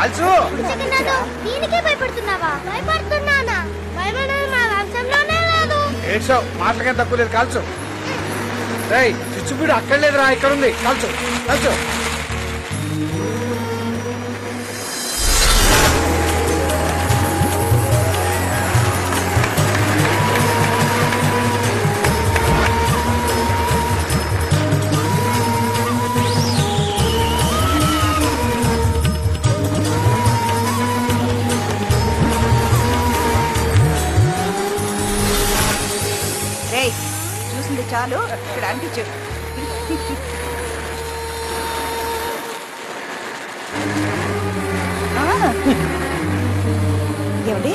కాల్చు చిన్నడు దీనికే భయపడుతున్నావా భయపడుతున్నానా భయపడదు మా వంశంలోనే లేదు ఏడ్చావు మాటలకేం తక్కువ లేదు కాల్చు రేయ్ చిచ్చుపీడు అక్కడ లేదురా ఇక్కడ ఉంది కాల్చు కాల్చు రేయ్ చూసింది చాలు ఇక్కడ అంటించు ఆ. ఏమండి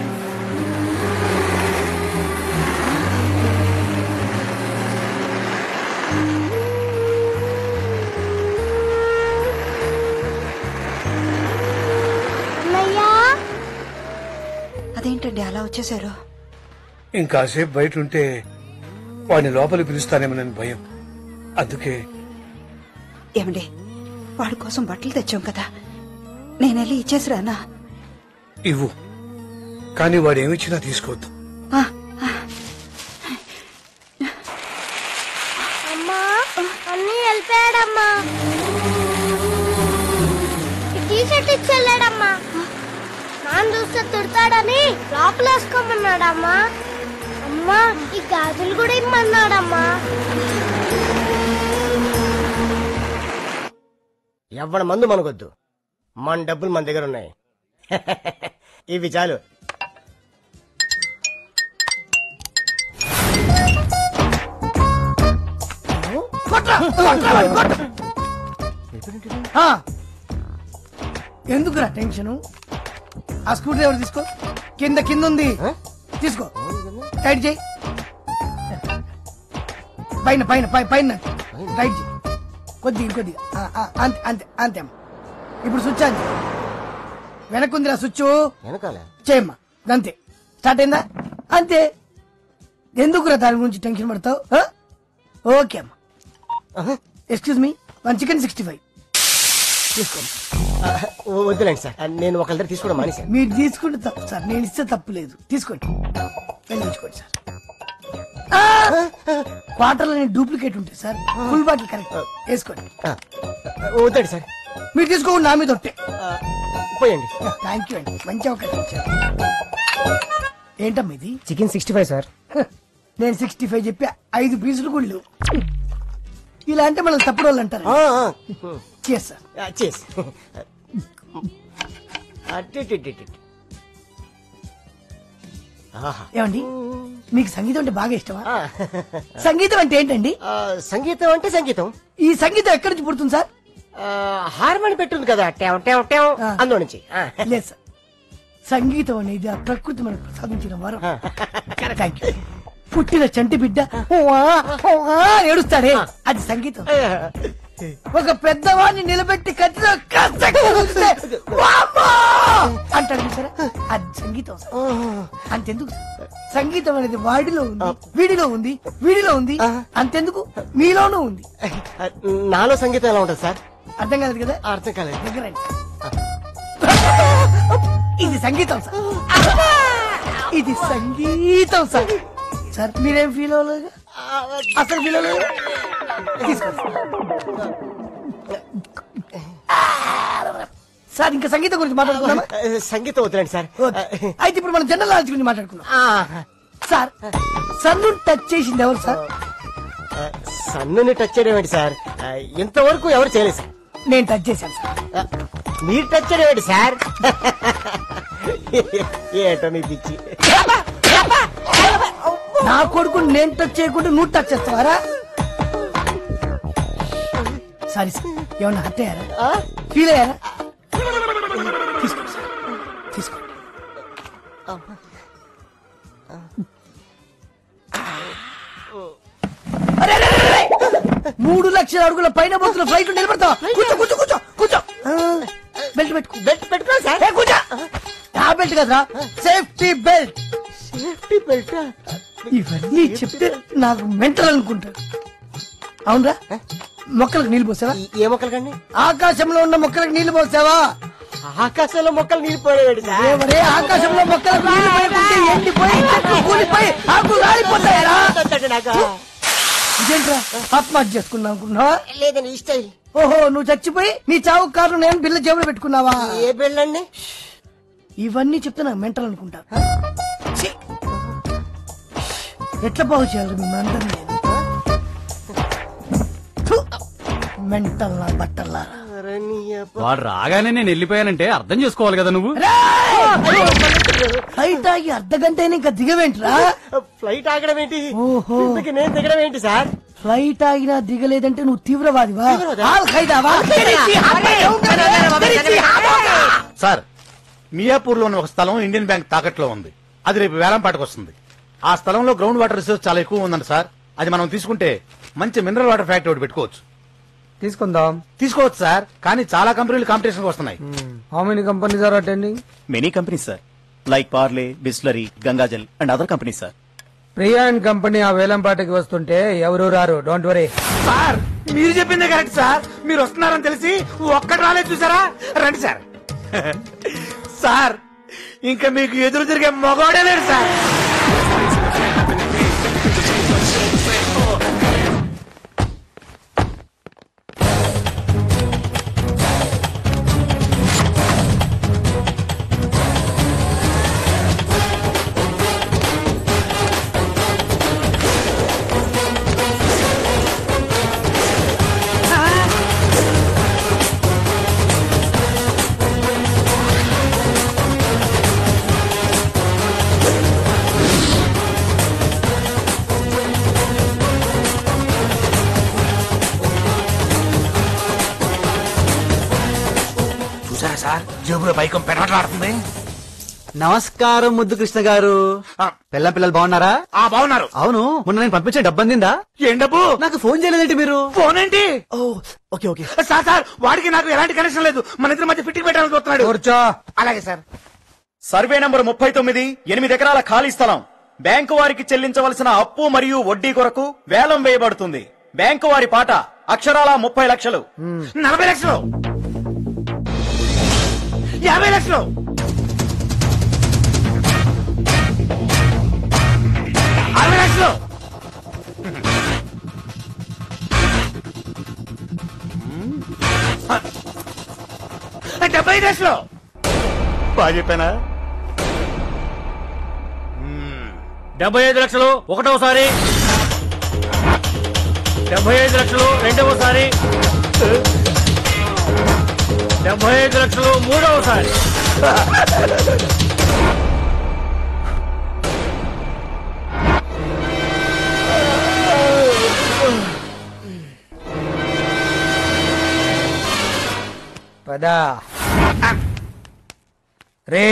అన్నయ్యా అదేంటండి అలా వచ్చేసారు ఇంకాసేపు బయట ఉంటే వాడిని లోపలికి పిలుస్తానేమోనని భయం అందుకే ఏమండి వాడి కోసం బట్టలు తెచ్చాం కదా నేను వెళ్ళి ఇచ్చేసిరానా ఇవ్వు కానీ వాడు ఏమిచ్చినా తీసుకోవద్దు ఆ, అమ్మా అన్నీ వెళ్ళిపోయాడమ్మా ఈ టీ షర్ట్ ఇచ్చి వెళ్ళాడమ్మా నాన్న చూస్తే తిడతాడని లోపల వేసుకోమన్నాడమ్మా అమ్మా ఈ గాజులు కూడా ఇమ్మన్నాడమ్మా ఎవ్వడ మందు మనకొద్దు మన డబ్బులు మన దగ్గర ఉన్నాయి ఇవి చాలు ఆ. ఎందుకురా టెన్షన్ ఆ స్క్రూ డ్రైవర్ తీసుకో కింద కింద ఉంది తీసుకో టైట్ చేయి పైన పైన పై- పైన టైట్ చేయి కొద్ది ఇంకొద్ది అంతే అంతే అంతే అమ్మ ఇప్పుడు స్విచ్ అంతే వెనక్కుందిరా స్విచ్ వెనకాల చేయమ్మా అంతే స్టార్ట్ అయిందా అంతే ఎందుకురా దాని గురించి టెన్షన్ పడతావు ఆ? ఓకే అమ్మా excuse me one chicken sixty five తీసుకోండి ఆ, వద్దులేండి సార్ నేను ఒకళ్ళ దగ్గర తీసుకోవడం మానేశాను మీరు తీసుకుంటే తప్పు సార్ నేను ఇస్తే తప్పు లేదు తీసుకోండి వెళ్ళించుకోండి సార్ క్వార్టర్లో డూప్లికేట్ ఉంటాయి సార్ ఫుల్ బాటిల్ కరెక్ట్ వేసుకోండి ఆ, వద్దండి సార్ మీరు తీసుకోండి నా మీద ఒట్టే ఆ, పోయండి థ్యాంక్ యూ అండి మంచి అవకాశం ఇచ్చారు ఏంటమ్మా ఇది చికెన్ సిక్స్టీ ఫైవ్ సార్ హ, నేను సిక్స్టీ ఫైవ్ చెప్పి ఐదు పీసులు కూడా లేవు ఇలా అంటే మనం తప్పుడు వాళ్ళు అంటారు చేస్ సార్ చేసి ఏమండి మీకు సంగీతం అంటే బాగా ఇష్టమా సంగీతం అంటే ఏంటండి సంగీతం అంటే సంగీతం ఈ సంగీతం ఎక్కడి నుంచి పుడుతుంది సార్ ఆ, హార్మోని పెట్టుంది కదా టెవ్ టెవ్ టెవ్ ఆ. అందులో నుంచి ఆ. లేదు సార్ సంగీతం అనేది ఆ ప్రకృతి మనకు ప్రసాదించిన వరం థ్యాంక్ యూ పుట్టిన చంటి బిడ్డ "ఉవ్వా, ఉవ్వా" అని ఏడుస్తాడే అది సంగీతం ఒక పెద్దవాడిని నిలబెట్టి కత్తిలో కచ్చకి గుద్దితే, "వామ్మో!" అంటాడు చూసారా అది సంగీతం సార్. అంతెందుకు సార్? సంగీతం అనేది వాడిలో ఉంది వీడిలో ఉంది వీడిలో ఉంది అంతెందుకు మీలోనూ ఉంది నాలో సంగీతం ఎలా ఉంటుంది సార్ అర్థం కాలేదు కదా అర్థం కాలేదు దగ్గర రండి. ఇది సంగీతం సార్ ఇది సంగీతం సార్ సార్ మీరేం ఫీల్ అవ్వలేదు అసలు ఫీల్ అవ్వలేదు తీసుకోండి సార్ ఇంకా సంగీతం గురించి మాట్లాడుకుందామా ఆ, సంగీతం వద్దులేండి సార్ ఓకే. అయితే ఇప్పుడు మనం జనరల్ నాలెడ్జ్ గురించి మాట్లాడుకుందాం ఆ, సార్ సన్ను టచ్ చేసింది ఎవరు సార్ ఆ, సన్నుని టచ్ చేయడం ఏంటి సార్ ఆ, ఇంతవరకు ఎవరు చేయలేదు సార్ నేను టచ్ చేశాను సార్ ఆ, మీరు టచ్ చేయడం ఏంటి సార్ ఏటో మీ పిచ్చి నా కొడుకు నేను టచ్ చేయకుండా నువ్వు టచ్ చేస్తావారా సారీ సార్ ఏమన్నా హర్ట్ అయ్యారా ఆ? ఫీల్ అయ్యారా తీసుకోండి సార్ తీసుకోండి అరే, అరే, అరే, అరే! మూడు లక్షల అడుగుల పైన పోతున్న ఫ్లైట్ నిలబడతావా కూర్చో కూర్చో కూర్చో కూర్చో ఆ, బెల్ట్ పెట్టుకో బెల్ట్ పెట్టుకో సార్ ఏ, కూర్చో ఆ బెల్ట్ కదరా సేఫ్టీ బెల్ట్ సేఫ్టీ బెల్ట్ ఇవన్నీ చెప్తే నాకు మెంటల్ అనుకుంటాడు అవునరా మొక్కలకు నీళ్లు పోసావా ఏ మొక్కలు కండి ఆకాశంలో ఉన్న మొక్కలకు నీళ్లు పోసావా ఆకాశంలో మొక్కలు నీళ్ళు పోయాడు సార్ ఎవరే ఆకాశంలో మొక్కలు నీళ్లు పడుతుంటే ఎండిపోయి చెట్లు కూలిపోయి ఆకులు రాలిపోతాయరా నాకు ఇదేంట్రా ఆత్మహత్య చేసుకున్నావు అనుకున్నావా లేదండి ఈ స్టైల్ ఓహో నువ్వు చచ్చిపోయి నీ చావు కారు నేను బిల్ల జేబులో పెట్టుకున్నావా ఏ పెళ్ళండి ఇవన్నీ చెప్తే నాకు మెంటల్ అనుకుంటా ఛీ! ఎట్లా బాగు చేయాలి మిమ్మల్ని అందరినీ థు! మెంటల్ నా బట్టల్లారా వాడు రాగానే నేను వెళ్ళిపోయానంటే అర్థం చేసుకోవాలి కదా నువ్వు ఫ్లైట్ ఆగి అర్ధ గంట అయినా ఇంకా దిగవేంట్రా ఫ్లైట్ ఆగడం ఏంటి ఓహో. ఇంతకీ నేను దిగడం ఏంటి సార్ ఫ్లైట్ ఆగినా దిగలేదంటే నువ్వు తీవ్రవాదివా తీవ్రవాదా? ఆల్ ఖైదావా సార్ మియాపూర్ లో ఉన్న ఒక స్థలం ఇండియన్ బ్యాంక్ తాకట్లో ఉంది అది రేపు వేలం పాటకు వస్తుంది ఆ స్థలంలో గ్రౌండ్ వాటర్ రిసోర్స్ చాలా ఎక్కువ ఉందండి సార్ అది మనం తీసుకుంటే మంచి మినరల్ వాటర్ ఫ్యాక్టరీ ఒకటి పెట్టుకోవచ్చు తీసుకుందాం తీసుకోవచ్చు సార్ కానీ చాలా కంపెనీలు కాంపిటీషన్ వస్తున్నాయి how many companies are attending many companies sir like Parle Bisleri Gangajal and other companies sir Priya and company ఆ వేలంపాటకి వస్తుంటే ఎవరు రారు డోంట్ వరీ సార్ మీరు చెప్పిందే కరెక్ట్ సార్ మీరు వస్తున్నారని తెలిసి ఒక్కటి రాలేదు చూసారా రండి సార్ సార్ ఇంకా మీకు ఎదురు తిరిగే మగవాడే లేడు సార్ చూసారా సార్ జేబులో పైకం పెరట్లాడుతుంది నమస్కారం ముద్దు కృష్ణ గారు పిల్ల పిల్లలు బాగున్నారా ఆ బాగున్నారు అవును మొన్న నేను పంపించిన డబ్బు అందిందా ఏం డబ్బు నాకు ఫోన్ చేయలేదంటే మీరు ఫోన్ ఏంటి ఓ ఓకే ఓకే సార్ సార్ వాడికి నాకు ఎలాంటి కనెక్షన్ లేదు మన ఇద్దరి మధ్య ఫిట్టింగ్ పెట్టాలని చూస్తున్నాడు కూర్చో అలాగే సార్ సర్వే నంబర్ ముప్పై తొమ్మిది ఎనిమిది ఎకరాల ఖాళీ స్థలం బ్యాంకు వారికి చెల్లించవలసిన అప్పు మరియు వడ్డీ కొరకు వేలం వేయబడుతుంది బ్యాంకు వారి పాట అక్షరాల ముప్పై లక్షలు నలభై లక్షలు యాభై లక్షలు అరవై లక్షలు డెబ్బై ఐదు లక్షలు బాగా చెప్పానా డెబ్బై ఐదు లక్షలు ఒకటోసారి డెబ్బై ఐదు లక్షలు రెండవసారి డెబ్బై ఐదు లక్షలు మూడవసారి పదా రే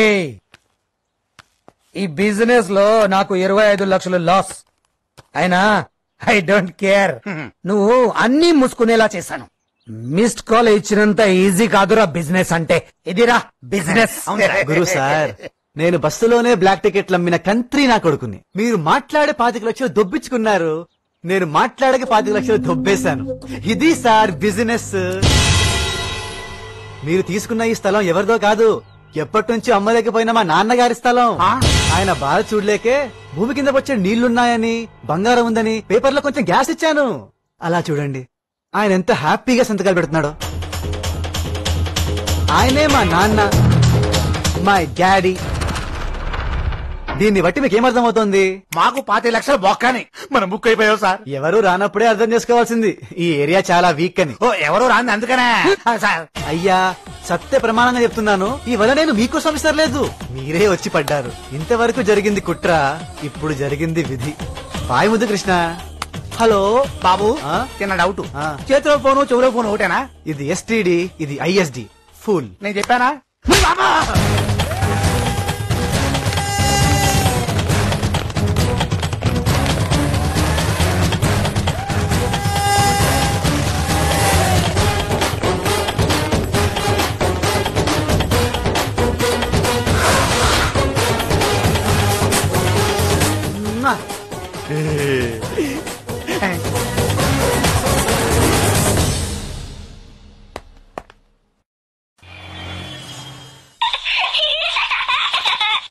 ఈ బిజినెస్ లో నాకు ఇరవై ఐదు లక్షలు లాస్ అయినా ఐ డోంట్ కేర్ నువ్వు అన్ని మూసుకునేలా చేశాను మిస్డ్ కాల్ ఇచ్చినంత ఈజీ కాదురా బిజినెస్ అంటే ఇదిరా బిజినెస్ గురు సార్ నేను బస్సులోనే బ్లాక్ టికెట్లు అమ్మిన కంత్రి నా కొడుకుని మీరు మాట్లాడే పాతిక లక్షలు దొబ్బించుకున్నారు నేను మాట్లాడక పాతిక లక్షలు దొబ్బేశాను ఇది సార్ బిజినెస్ మీరు తీసుకున్న ఈ స్థలం ఎవరిదో కాదు ఎప్పటి నుంచి అమ్మలేకపోయిన మా నాన్నగారి స్థలం ఆయన బాధ చూడలేకే భూమి కింద వచ్చే నీళ్లున్నాయని బంగారం ఉందని పేపర్లో కొంచెం గ్యాస్ ఇచ్చాను అలా చూడండి ఆయన ఎంత హ్యాపీగా సంతకాలు పెడుతున్నాడో ఆయనే మా నాన్న మై డాడీ దీన్ని బట్టి మీకు ఏమర్థమవుతోంది మాకు పాతి లక్షలు బొక్కని మనం బుక్ అయిపోయావు సార్ ఎవరు రానప్పుడే అర్థం చేసుకోవాల్సింది ఈ ఏరియా చాలా వీక్ అని ఓ ఎవరు రాంది అందుకనే ఆ, సార్ అయ్యా సత్య ప్రమాణంగా చెప్తున్నాను ఈ వల నేను మీకోసం ఇస్తలేదు మీరే వచ్చి పడ్డారు ఇంతవరకు జరిగింది కుట్ర ఇప్పుడు జరిగింది విధి బాయ్ ముద్దు కృష్ణ హలో బాబు ఆ? చిన్న డౌట్ ఆ. చేతిలో ఫోను చెవులో ఫోన్ ఒకటేనా ఇది ఎస్టిడి ఇది ఐఎస్డి ఫుల్ నేను చెప్పానా బాబా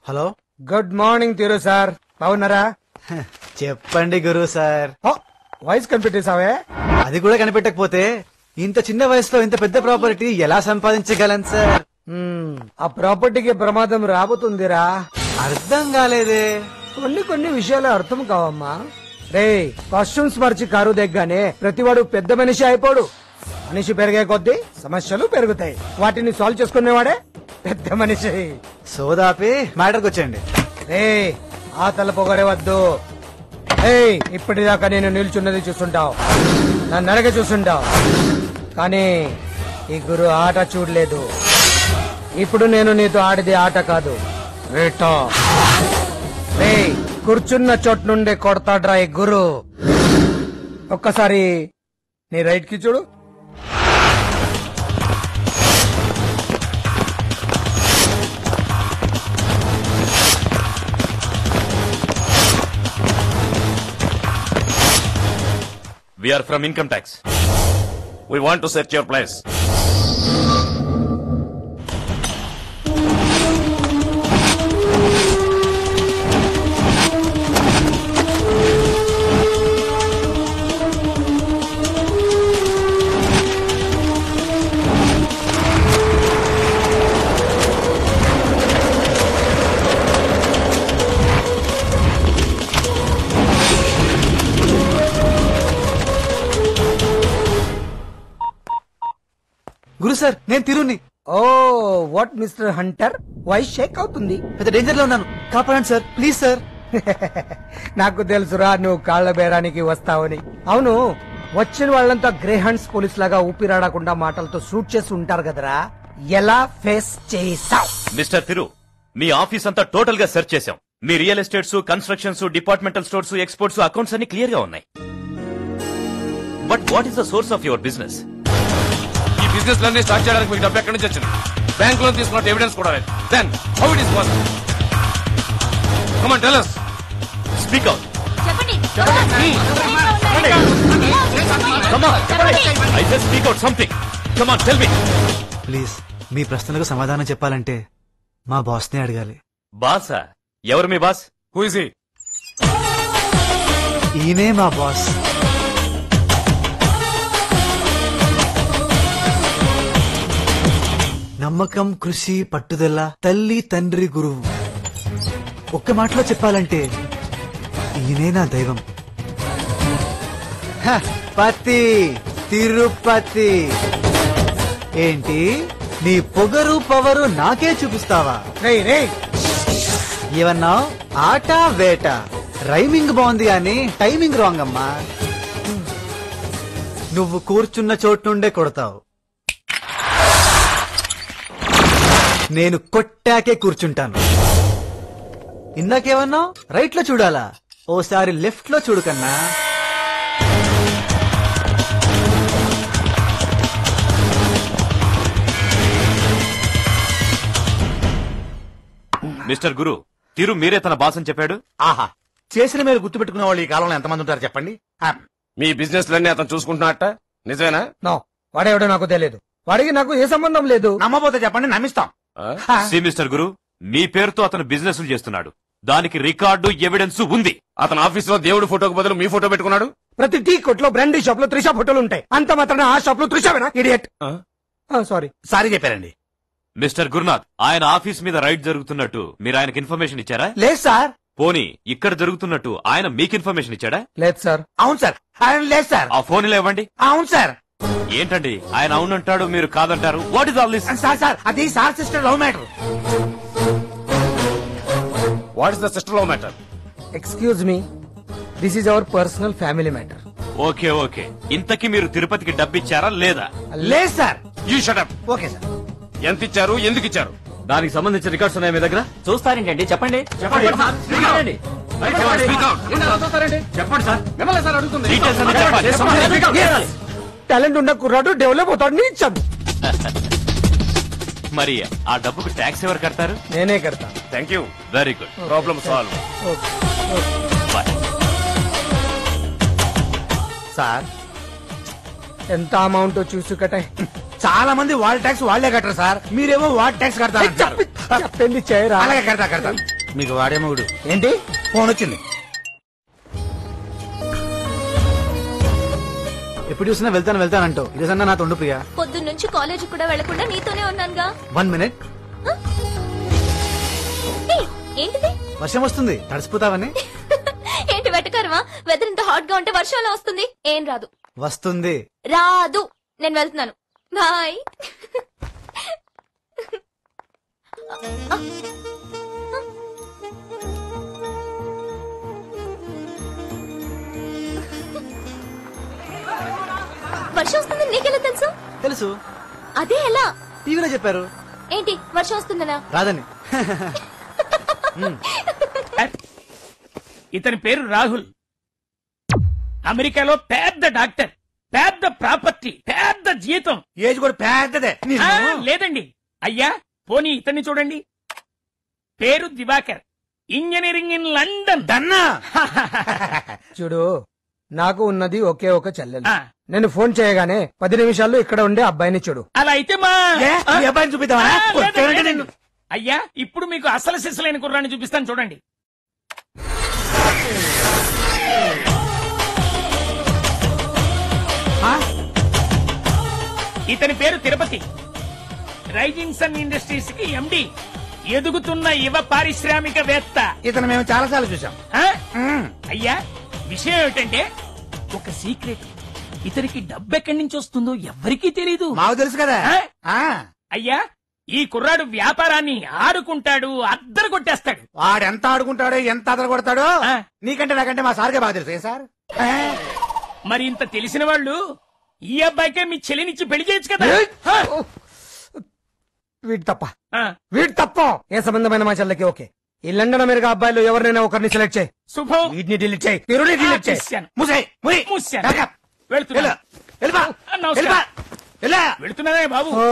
hello good morning Thiru sir బాగున్నారా చెప్పండి గురు సార్ ఓ, వాయిస్ కనిపెట్టేసావే అది కూడా కనిపెట్టకపోతే ఇంత చిన్న వయసులో ఇంత పెద్ద ప్రాపర్టీ ఎలా సంపాదించగలను సార్ మ్మ్, ఆ ప్రాపర్టీకి ప్రమాదం రాబోతుందిరా అర్థం కాలేదే కొన్ని కొన్ని విషయాలు అర్థం కావమ్మా రే కాస్ట్యూమ్స్ మార్చి కారు దగ్గానే ప్రతివాడు పెద్ద మనిషి అయిపోడు మనిషి పెరిగే కొద్దీ సమస్యలు పెరుగుతాయి వాటిని సాల్వ్ చేసుకునేవాడే పెద్ద మనిషి సోదాపి మ్యాటర్కి వచ్చేయండి రే ఆ తల పొగరే వద్దు ఏయ్ ఇప్పటిదాకా నేను నిల్చున్నది చూస్తుంటావు నన్ను అడగ చూస్తుంటావు కానీ ఈ గురు ఆట చూడలేదు ఇప్పుడు నేను నీతో ఆడిది ఆట కాదు వేట రే కూర్చున్న చోటు నుండి కొడతాడ్రా ఈ గురు ఒక్కసారి నీ రైట్ కి చూడు We are from income tax. We want to search your place. గురు సార్ నేను తిరుని oh what mister hunter voice shake అవుతుంది పెద్ద డేంజర్ లో ఉన్నాను కాపాడండి సార్ ప్లీజ్ సార్ నాకు తెలుసురా నువ్వు కాళ్ల బేరానికి వస్తావని అవును వచ్చిన వాళ్ళంతా గ్రే హండ్స్ పోలీస్ లాగా ఊపిరాడకుండా మాటలతో షూట్ చేసి ఉంటారు కదరా ఎలా ఫేస్ చేసావు మిస్టర్ తిరు మీ ఆఫీస్ అంతా టోటల్ గా సెర్చ్ చేశాం మీ real estates constructions departmental stores exports accounts అన్ని క్లియర్ గా ఉన్నాయి but what is the source of your business ఈ బిజినెస్ లన్నీ స్టార్ట్ చేయడానికి మీకు డబ్బు ఎక్కడి నుంచి వచ్చింది బ్యాంక్ లోన్ తీసుకున్న ఎవిడెన్స్ కూడా లేదు then how it is possible come on tell us speak out చెప్పండి I just speak out something come on tell me please మీ ప్రశ్నలకు సమాధానం చెప్పాలంటే మా బాస్ నే అడగాలి బాసా ఎవరు మీ బాస్ హూ ఇస్ హీ ఈయనే మా బాస్ నమ్మకం కృషి పట్టుదల తల్లి తండ్రి గురువు ఒక్క మాటలో చెప్పాలంటే ఈయనే నా దైవం హ, పతి తిరుపతి ఏంటి నీ పొగరు పవరు నాకే చూపిస్తావా రేయ్ రేయ్ ఏమన్నా ఆట వేట రైమింగ్ బాగుంది కానీ టైమింగ్ రాంగ్ అమ్మా నువ్వు కూర్చున్న చోటు నుండే కొడతావు నేను కొట్టాకే కూర్చుంటాను ఇందాకేమన్నావు రైట్ లో చూడాలా ఓసారి లెఫ్ట్ లో చూడు కన్నా మిస్టర్ గురు తిరు మీరే తన బాస్ అని చెప్పాడు ఆహా చేసిన మీరు గుర్తుపెట్టుకునే వాళ్ళు ఈ కాలంలో ఎంతమంది ఉంటారు చెప్పండి ఆ, మీ బిజినెస్ లన్నీ అతను చూసుకుంటున్నట్ట నిజమేనా నో వాడేవాడో నాకు తెలియదు వాడికి నాకు ఏ సంబంధం లేదు నమ్మబోతే చెప్పండి నమ్మిస్తాం ఆ? సి మిస్టర్ గురు మీ పేరుతో అతను బిజినెస్ చేస్తున్నాడు దానికి రికార్డు ఎవిడెన్స్ ఉంది అతను ఆఫీస్ లో దేవుడి ఫోటోకి బదులు మీ ఫోటో పెట్టుకున్నాడు ప్రతి టీ కొట్లో బ్రాండీ షాప్ లో త్రిషా ఫోటోలు ఉంటాయి అంత మాత్రాన ఆ షాప్ లో త్రిషావేనా ఇడియట్ ఆ? సారీ సారీ చెప్పారండి మిస్టర్ గురునాథ్ ఆయన ఆఫీస్ మీద రైడ్ జరుగుతున్నట్టు మీరు ఆయనకి ఇన్ఫర్మేషన్ ఇచ్చారా లేదు సార్ పోనీ ఇక్కడ జరుగుతున్నట్టు ఆయన మీకు ఇన్ఫర్మేషన్ ఇచ్చాడా లేదు సార్ అవును సార్ ఆయన లేదు సార్ ఆ ఫోన్ ఇలా ఇవ్వండి అవును సార్ ఏంటండి ఆయన అవునంటాడు మీరు కాదంటారు what is all this sir sir అది sir sister love matter what is the sister love matter excuse me this is our personal family matter okay okay ఇంతకీ మీరు తిరుపతికి డబ్బిచ్చారా లేదా లేదు sir you shut up okay sir ఎంత ఇచ్చారు ఎందుకు ఇచ్చారు దానికి సంబంధించిన రికార్డ్స్ ఉన్నాయి మీ దగ్గర చూస్తారేంటండి చెప్పండి చెప్పండి చెప్పండి సార్ మిమ్మల్ని సార్ అడుగుతుంది డీటెయిల్స్ అన్ని చెప్పాలి టాలెంట్ ఉన్న కుర్రాడు డెవలప్ అవుతాడని ఇచ్చాను మరి ఆ డబ్బుకు ట్యాక్స్ ఎవరు కడతారు నేనే కడతా thank you very good problem solve boy sir ఎంత అమౌంట్ చూసి కట్టాయి చాలా మంది వాళ్ళ ట్యాక్స్ వాళ్ళే కట్టరు సార్ మీరేమో వాట్ ట్యాక్స్ కడతారు చెప్పింది చేయరా అలాగే కడతా కడతా మీకు వాడే మొగుడు ఏంటి ఫోన్ వచ్చింది ఎప్పుడు చూసినా వెళ్తాను వెళ్తానంటావు ఇదేసన్నా నా తొండు ప్రియా పొద్దున్నుంచి కాలేజ్ కూడా వెళ్లకుండా నీతోనే ఉన్నానుగా వన్ మినిట్ ఏయ్, ఏంటిది వర్షం వస్తుంది తడిసిపోతావని ఏంటి వెటకారమా వెదర్ ఇంత హాట్ గా ఉంటే వర్షంలో వస్తుంది ఏం రాదు వస్తుంది రాదు నేను వెళ్తున్నాను బాయ్ వర్షం వస్తుంది నీకెలా తెలుసు తెలుసు అదే ఎలా టీవీలో చెప్పారు ఏంటి వర్షం వస్తుందనా రాదని ఇతని పేరు రాహుల్ అమెరికాలో పెద్ద డాక్టర్ పెద్ద ప్రాపర్టీ పెద్ద జీతం ఏజ్ కూడా పెద్దదే ఆ, లేదండి అయ్యా పోనీ ఇతన్ని చూడండి పేరు దివాకర్ ఇంజనీరింగ్ ఇన్ లండన్ దన్నా చూడు నాకు ఉన్నది ఒకే ఒక చెల్లెలు ఆ. నేను ఫోన్ చేయగానే పది నిమిషాల్లో ఇక్కడ ఉండే అబ్బాయిని చూడు అలా అయితే మా ఏ, ఈ అబ్బాయిని చూపిద్దామా? ఆ, లేదండి, కొట్టేయండి లేదండి. నిన్ను. అయ్యా ఇప్పుడు మీకు అసలు సిసలైన కుర్రాన్ని చూపిస్తాను చూడండి ఇతని పేరు తిరుపతి రైజింగ్ సన్ ఇండస్ట్రీస్ కి ఎండి ఎదుగుతున్న యువ పారిశ్రామికవేత్త ఇతను మేము చాలా సార్లు చూసాం ఆ? అయ్యా విషయం ఏమిటంటే ఒక సీక్రెట్ ఇతనికి డబ్బు ఎక్కడి నుంచి వస్తుందో ఎవ్వరికీ తెలీదు మాకు తెలుసు కదా ఆ? ఆ అయ్యా ఈ కుర్రాడు వ్యాపారాన్ని ఆడుకుంటాడు అద్దరు కొట్టేస్తాడు వాడు ఎంత ఆడుకుంటాడో ఎంత అదర కొడతాడో ఆ. నీకంటే నాకంటే మా సార్కే బాగా తెలుసు ఏ సార్ మరి ఇంత తెలిసిన వాళ్ళు ఈ అబ్బాయికే మీ చెల్లినిచ్చి పెళ్లి చేయొచ్చు కదా ఆ? వీటి తప్ప ఆ, వీటి తప్ప ఏ సంబంధమైన మా చెల్లెకి ఓకే ఈ లండన్ అమెరికా అబ్బాయిలు ఎవరినైనా ఒకరిని సెలెక్ట్ చేయి శుభం వీటిని డిలీట్ చేయి తిరుని డిలీట్ చేయి తీశాను. ముసై ముయ్ మూసాను. Back up. వెళ్తున్నా వెళ్ళు. వెళ్ళిపా. ఆ, నమస్కారం. వెళ్ళిపా. వెళ్ళా. వెళుతున్నానే బాబు ఓ,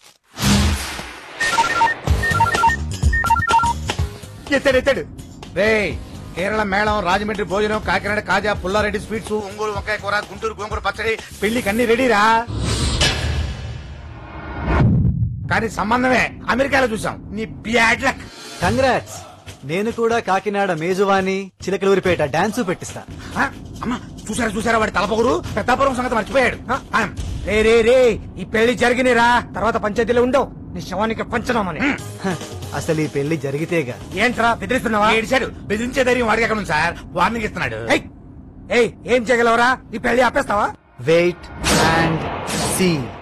ఎత్తాడు ఎత్తాడు రే కేరళ మేళం రాజమండ్రి భోజనం కాకినాడ కాజా పుల్లారెడ్డి స్వీట్స్ ఒంగోలు వంకాయ కూర గుంటూరు గోంగూర పచ్చడి పెళ్లికి అన్ని రెడీరా కానీ సంబంధమే అమెరికాలో చూసాం నీ బ్యాడ్ లక్ కంగ్రాట్స్ నేను కూడా కాకినాడ మేజువాణి చిలకలూరిపేట డాన్స్ పెట్టిస్తా ఆ, అమ్మా చూసారా చూసారా వాడి తలపొగరు పెద్దాపురం సంగతి మర్చిపోయాడు ఆ, రే రే రే ఈ పెళ్లి జరిగినరా తర్వాత పంచాయతీలో ఉండవు నీ శవానికి పంచనామని హ, అసలు ఈ పెళ్లి జరిగితేగా ఏంట్రా బెదిరిస్తున్నావా ఏడిచాడు బెదిరించే ధైర్యం వాడికి ఎక్కడ ఉంది సార్ వార్నింగ్ ఇస్తున్నాడు ఏయ్, ఏయ్ ఏం చేయగలవరా ఈ పెళ్లి ఆపేస్తావా వెయిట్ అండ్ సీ